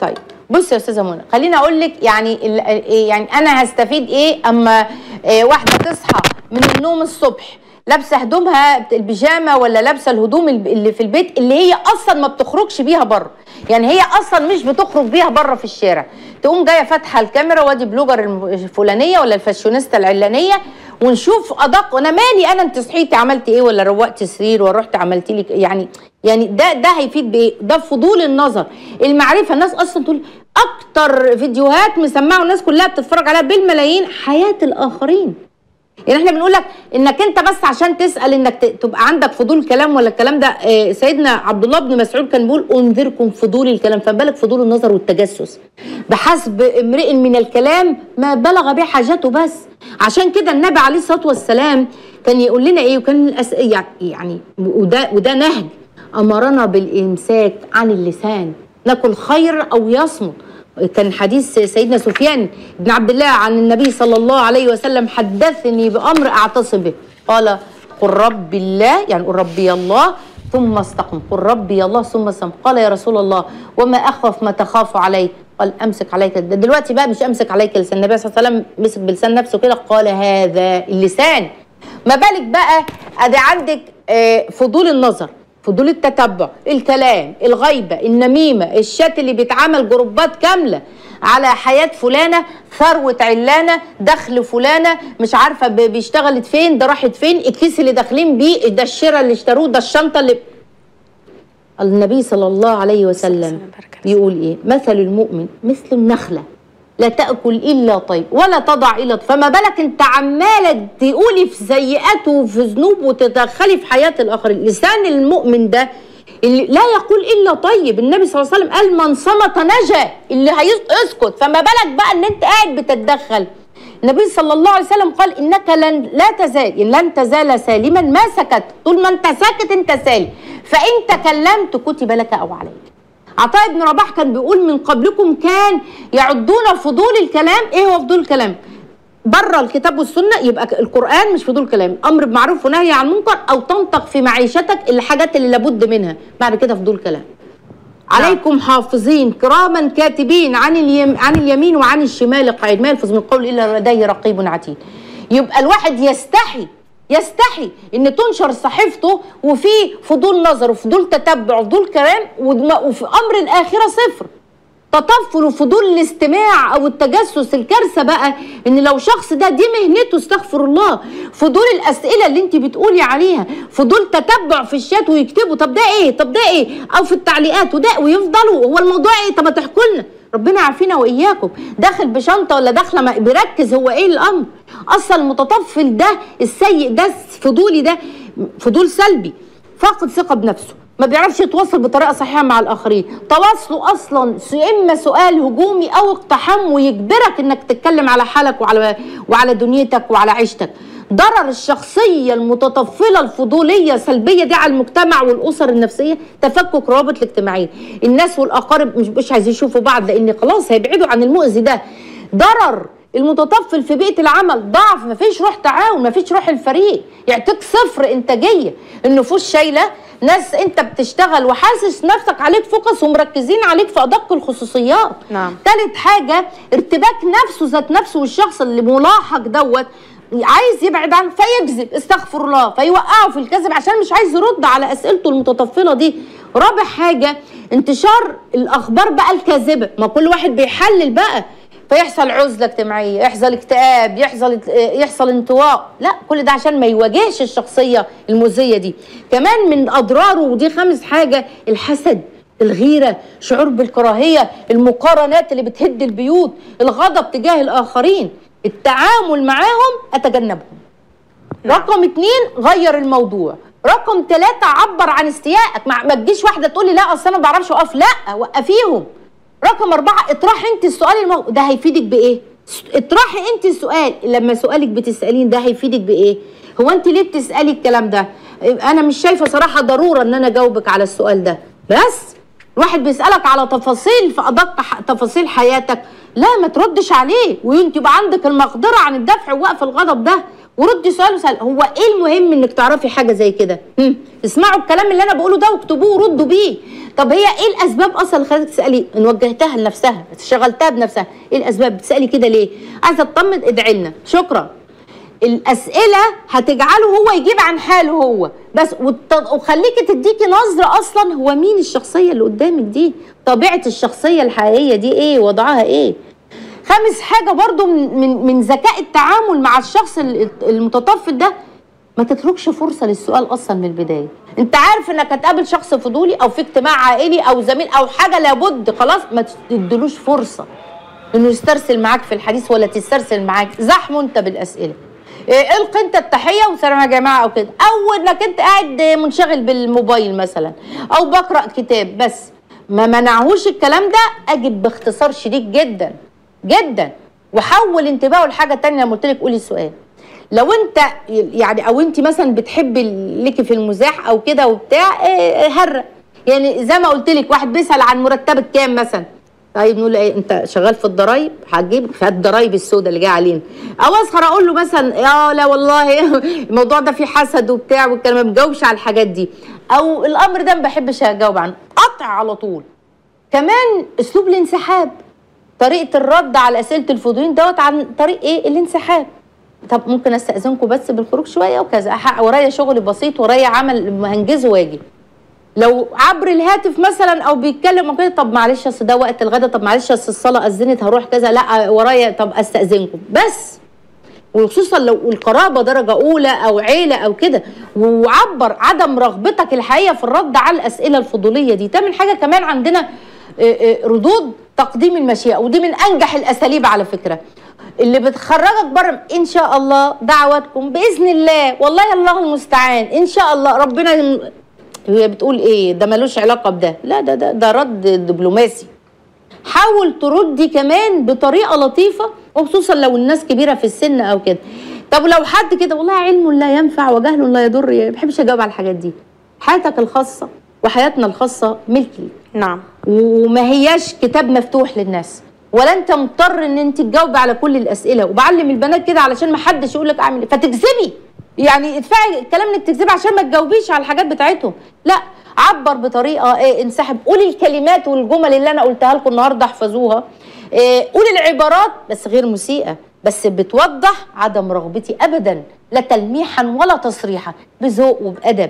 طيب بص يا استاذه منى خليني اقول لك يعني ال- إيه يعني انا هستفيد ايه اما إيه واحده تصحى من النوم الصبح لابسه هدومها البيجامه ولا لابسه الهدوم الب- اللي في البيت اللي هي اصلا ما بتخرجش بيها بره يعني هي اصلا مش بتخرج بيها بره في الشارع تقوم جايه فاتحه الكاميرا وادي بلوجر الم- الفلانيه ولا الفاشونيستا العلانيه ونشوف ادق انا مالي انا انت صحيتي عملتي ايه ولا روقت سرير ولا رحت عملتي لك يعني يعني ده ده هيفيد بايه؟ ده فضول النظر المعرفه الناس اصلا تقول اكتر فيديوهات مسمعه والناس كلها بتتفرج عليها بالملايين حياه الاخرين يعني احنا بنقول لك انك انت بس عشان تسال انك ت- تبقى عندك فضول كلام ولا الكلام ده آه، سيدنا عبد الله بن مسعود كان بيقول انذركم فضول الكلام فما بالك فضول النظر والتجسس بحسب امرئ من الكلام ما بلغ به حاجته بس عشان كده النبي عليه الصلاه والسلام كان يقول لنا ايه وكان الأس... يعني- يعني وده وده نهج امرنا بالامساك عن اللسان ناكل خير او يصمت كان حديث سيدنا سفيان بن عبد الله عن النبي صلى الله عليه وسلم حدثني بامر اعتصم به قال قل ربي الله يعني قل ربي الله ثم استقم قل ربي الله ثم استقم قال يا رسول الله وما اخوف ما تخاف عليه قال امسك عليك ده دلوقتي بقى مش امسك عليك لسان النبي صلى الله عليه وسلم مسك بلسان نفسه كده قال هذا اللسان ما بالك بقى ادي عندك آه، فضول النظر فضول التتبع الكلام الغيبة النميمة الشات اللي بيتعمل جروبات كاملة على حياة فلانة ثروة علانة دخل فلانة مش عارفة ب- بيشتغلت فين ده راحت فين الكيس اللي داخلين بيه ده الشراء اللي اشتروه ده الشنطة اللي النبي صلى الله عليه وسلم يقول ايه مثل المؤمن مثل النخله لا تاكل الا طيب ولا تضع الا طيب فما بالك انت عماله تقولي في سيئاته وفي ذنوبه وتتدخلي في حياه الاخرين لسان المؤمن ده اللي لا يقول الا طيب النبي صلى الله عليه وسلم قال من صمت نجا اللي هيسكت فما بالك بقى ان انت قاعد بتتدخل النبي صلى الله عليه وسلم قال انك لن لا تزال لن تزال سالما ما سكت طول ما انت ساكت انت سالم فان تكلمت كتب لك او عليك عطاء بن رباح كان بيقول من قبلكم كان يعدون فضول الكلام ايه هو فضول الكلام بره الكتاب والسنه يبقى القران مش فضول كلام امر بمعروف ونهي عن منكر او تنطق في معيشتك الحاجات اللي لابد منها بعد كده فضول كلام عليكم حافظين كراما كاتبين عن اليم عن اليمين وعن الشمال قاعد ما يلفظ من قول الا لديه رقيب عتيد يبقى الواحد يستحي يستحي ان تنشر صحيفته وفي فضول نظر وفضول تتبع وفضول كلام ودم- وفي امر الاخره صفر تطفل وفضول الاستماع او التجسس الكارثه بقى ان لو شخص ده دي مهنته استغفر الله فضول الاسئله اللي انت بتقولي عليها فضول تتبع في الشات ويكتبوا طب ده ايه طب ده ايه او في التعليقات وده ويفضلوا هو الموضوع ايه طب ما تحكوا لنا ربنا يعافينا واياكم داخل بشنطه ولا داخله ما- بيركز هو ايه الامر اصلا المتطفل ده السيء ده الفضولي ده فضول سلبي فاقد ثقه بنفسه ما بيعرفش يتواصل بطريقه صحيحه مع الاخرين تواصله اصلا س- اما سؤال هجومي او اقتحام ويجبرك انك تتكلم على حالك وعلى وعلى دنيتك وعلى عيشتك ضرر الشخصيه المتطفله الفضوليه سلبيه دي على المجتمع والاسر النفسيه تفكك روابط الاجتماعيه الناس والاقارب مش مش عايزين يشوفوا بعض لان خلاص هيبعدوا عن المؤذي ده ضرر المتطفل في بيئه العمل ضعف مفيش روح تعاون مفيش روح الفريق يعطيك صفر انتاجيه النفوس شايله ناس انت بتشتغل وحاسس نفسك عليك فوكس ومركزين عليك في ادق الخصوصيات نعم. تالت حاجه ارتباك نفسه ذات نفسه والشخص اللي ملاحق دوت عايز يبعد عنه فيكذب استغفر الله فيوقعه في الكذب عشان مش عايز يرد على اسئلته المتطفله دي رابع حاجه انتشار الاخبار بقى الكاذبه ما كل واحد بيحلل بقى فيحصل عزله اجتماعيه يحصل اكتئاب يحصل يحصل انطواء لا كل ده عشان ما يواجهش الشخصيه المؤذيه دي كمان من اضراره ودي خامس حاجه الحسد الغيره شعور بالكراهيه المقارنات اللي بتهد البيوت الغضب تجاه الاخرين التعامل معاهم اتجنبهم رقم اتنين غير الموضوع رقم ثلاثة عبر عن استيائك ما ما تجيش واحدة تقول لي لا اصل انا ما بعرفش اقف لا وقفيهم رقم أربعة اطرحي انت السؤال المو... ده هيفيدك بايه س- اطرحي انت السؤال لما سؤالك بتسألين ده هيفيدك بايه هو انت ليه بتسألي الكلام ده انا مش شايفة صراحة ضرورة ان انا اجاوبك على السؤال ده بس واحد بيسألك على تفاصيل في أدق ح- تفاصيل حياتك لا ما تردش عليه وانت يبقى عندك المقدرة عن الدفع ووقف الغضب ده وردي سؤال وسأل هو ايه المهم انك تعرفي حاجه زي كده هم، اسمعوا الكلام اللي انا بقوله ده واكتبوه وردوا بيه طب هي ايه الاسباب اصلا اللي خلتك تسالي ان وجهتها لنفسها شغلتها بنفسها ايه الاسباب بتسالي كده ليه عايزه اطمن ادعي لنا شكرا الاسئله هتجعله هو يجيب عن حاله هو بس والت- وخليكي تديكي نظره اصلا هو مين الشخصيه اللي قدامك دي طبيعه الشخصيه الحقيقيه دي ايه وضعها ايه خامس حاجه برضو من من, من ذكاء التعامل مع الشخص ال- المتطفل ده ما تتركش فرصه للسؤال اصلا من البدايه انت عارف انك هتقابل شخص فضولي او في اجتماع عائلي او زميل او حاجه لابد خلاص ما تدلوش فرصه انه يسترسل معاك في الحديث ولا تسترسل معاك زحمه انت بالاسئله إيه، القي انت التحيه وسلام يا جماعه او كده او انك انت قاعد منشغل بالموبايل مثلا او بقرا كتاب بس ما منعهوش الكلام ده اجب باختصار شديد جدا جدا وحول انتباهه لحاجه تانية لما قلت لك قولي السؤال لو انت يعني او انت مثلا بتحبي ليكي في المزاح او كده وبتاع إيه، هرق يعني زي ما قلت لك واحد بيسال عن مرتبك كام مثلا طيب نقول ايه انت شغال في الضرايب هتجيب في الضرايب السوداء اللي جايه علينا او اسخر اقول له مثلا يا لا والله الموضوع ده فيه حسد وبتاع والكلام ما بجاوبش على الحاجات دي او الامر ده ما بحبش اجاوب عنه قطع على طول كمان اسلوب الانسحاب طريقه الرد على اسئله الفضوليين دوت عن طريق ايه الانسحاب طب ممكن استاذنكم بس بالخروج شويه وكذا أح- ورايا شغل بسيط ورايا عمل هنجزه واجي لو عبر الهاتف مثلا او بيتكلم او كده طب معلش اصل ده وقت الغدا طب معلش اصل الصلاه اذنت هروح كذا لا ورايا طب استاذنكم بس وخصوصا لو القرابه درجه اولى او عيله او كده وعبر عدم رغبتك الحقيقيه في الرد على الاسئله الفضوليه دي تعمل حاجه كمان عندنا آه، آه، ردود تقديم المشيئه ودي من انجح الاساليب على فكره اللي بتخرجك بره ان شاء الله دعواتكم باذن الله والله الله المستعان ان شاء الله ربنا يم- هي بتقول ايه ده ملوش علاقه بده لا ده ده ده رد دبلوماسي حاول تردي كمان بطريقه لطيفه وخصوصا لو الناس كبيره في السن او كده طب لو حد كده والله علم لا ينفع وجهل لا يضر ما بحبش اجاوب على الحاجات دي حياتك الخاصه وحياتنا الخاصه ملك ليك نعم وما هياش كتاب مفتوح للناس ولا انت مضطر ان انت تجاوب على كل الاسئله وبعلم البنات كده علشان ما حدش يقول لك اعمل ايه فتكذبي يعني ادفعي الكلام انك تكذبي عشان ما تجاوبيش على الحاجات بتاعتهم لا عبر بطريقه ايه انسحب قولي الكلمات والجمل اللي انا قلتها لكم النهارده احفظوها إيه قولي العبارات بس غير مسيئه بس بتوضح عدم رغبتي ابدا لا تلميحا ولا تصريحا بذوق وبادب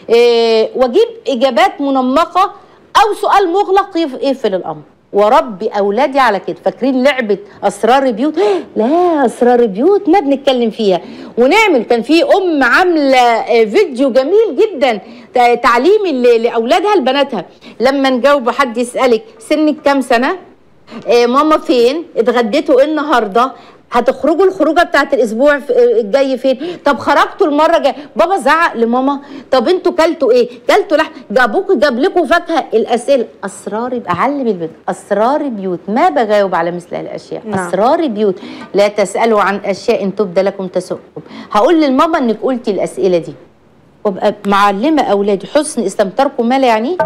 إيه واجيب اجابات منمقه او سؤال مغلق يف- يقفل الامر وربي اولادي على كده فاكرين لعبه اسرار بيوت لا اسرار بيوت ما بنتكلم فيها ونعمل كان في ام عامله آه، فيديو جميل جدا تع- تعليمي ل- لاولادها لبناتها لما نجاوب حد يسالك سنك كام سنه آه، ماما فين اتغديتوا ايه النهارده هتخرجوا الخروجه بتاعت الاسبوع في- آه، الجاي فين طب خرجتوا المره الجايه بابا زعق لماما طب انتوا كلتوا ايه كلتوا لحم جابوكوا جاب لكم فاكهه الاسئله اسرار يبقى علم البيت اسرار بيوت ما بجاوب على مثل هذه الاشياء نعم. اسرار بيوت لا تسالوا عن اشياء ان تبدى لكم تسؤكم هقول للماما انك قلتي الاسئله دي وابقى معلمه اولادي حسن استمتاركم ما لا يعنيه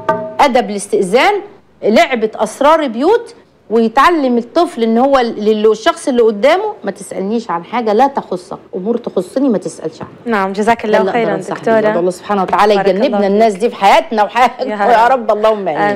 ادب الاستئذان لعبه اسرار بيوت ويتعلم الطفل ان هو للي- الشخص اللي قدامه ما تسالنيش عن حاجه لا تخصك امور تخصني ما تسالش عنها نعم جزاك ده الله اللي أقدر خيرا أنصح بيه. دكتورة الله سبحانه وتعالى بارك الله يجنبنا فيك. الناس دي في حياتنا وحياتكم يا يا رب اللهم امين